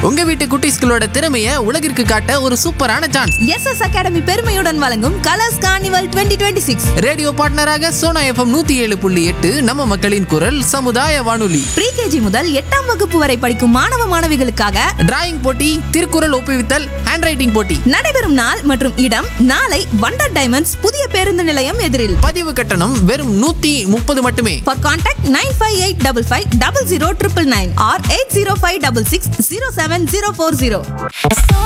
உங்க வீட்டு குட்டீஸ்களோட திறமைய உலகிற்கு காட்ட ஒரு சூப்பரான சான்ஸ் எஸ் எஸ் அகாடமி பெருமையுடன் வழங்கும் colours carnival twenty twenty six radio பார்ட்னராக சோனா எஃப்எம் நூத்தி ஏழு புள்ளி எட்டு நம்ம மக்களின் குரல் சமுதாய வானொலி ப்ரீகேஜி முதல் எட்டாம் வகுப்பு வரை படிக்கும் மாணவ மாணவிகளுக்காக டிராயிங் போட்டி திருக்குறள் ஒப்புவித்தல் ஹேண்ட் ரைட்டிங் போட்டி நடைபெறும் நாள் மற்றும் இடம் நாளை வண்டர் டைமண்ட்ஸ் புதிய பேருந்து நிலையம் எதிரில் பதிவு கட்டணம் வெறும் நூத்தி முப்பது மட்டுமே For contact 958855 009 or 80566 07040.